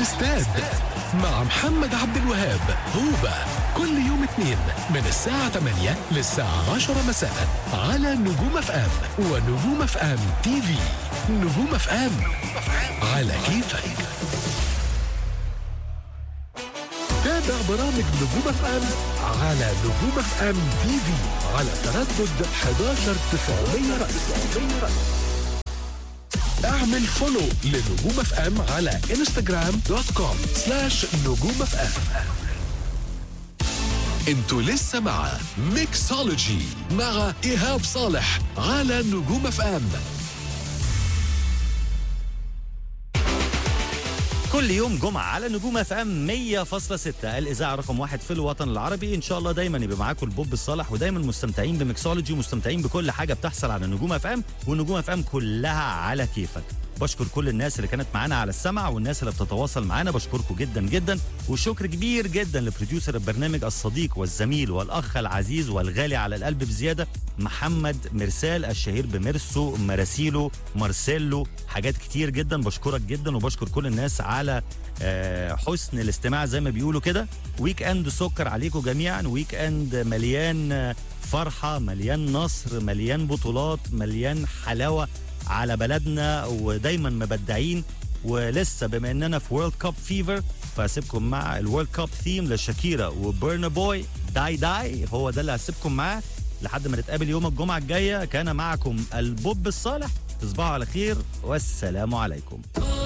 استاد مع محمد عبد الوهاب هوبا كل يوم اثنين من الساعة 8 للساعة 10 مساء على نجوم اف ام ونجوم اف ام تي في نجوم اف ام على كيفك تابع برامج نجوم اف ام على نجوم اف ام تي في على تردد 11 900 رأس اعمل فولو لنجوم اف ام على انستغرام دوت كوم سلاش نجوم اف ام انتوا لسه مع ميكسولوجي مع ايهاب صالح على نجوم اف ام كل يوم جمعة على نجوم اف ام 100.6 الإذاعة رقم واحد في الوطن العربي إن شاء الله دايما يبقى معاكم البوب الصالح ودايما مستمتعين بميكسولوجي ومستمتعين بكل حاجة بتحصل على نجوم اف ام ونجوم اف ام كلها على كيفك بشكر كل الناس اللي كانت معانا على السمع والناس اللي بتتواصل معانا بشكركم جدا جدا وشكر كبير جدا لبروديوسر البرنامج الصديق والزميل والاخ العزيز والغالي على القلب بزياده محمد مرسال الشهير بميرسو مراسيلو مارسيلو حاجات كتير جدا بشكرك جدا وبشكر كل الناس على آه، حسن الاستماع زي ما بيقولوا كده ويك اند سكر عليكم جميعا ويك اند مليان آه، فرحه مليان نصر مليان بطولات مليان حلاوه على بلدنا ودايما مبدعين ولسه بما اننا في وورلد كاب فيفر فهسيبكم مع الورلد كاب ثيم لشاكيرا وبرنا بوي داي داي هو ده اللي هسيبكم معاه لحد ما نتقابل يوم الجمعه الجايه كان معكم البوب الصالح تصبحوا على خير والسلام عليكم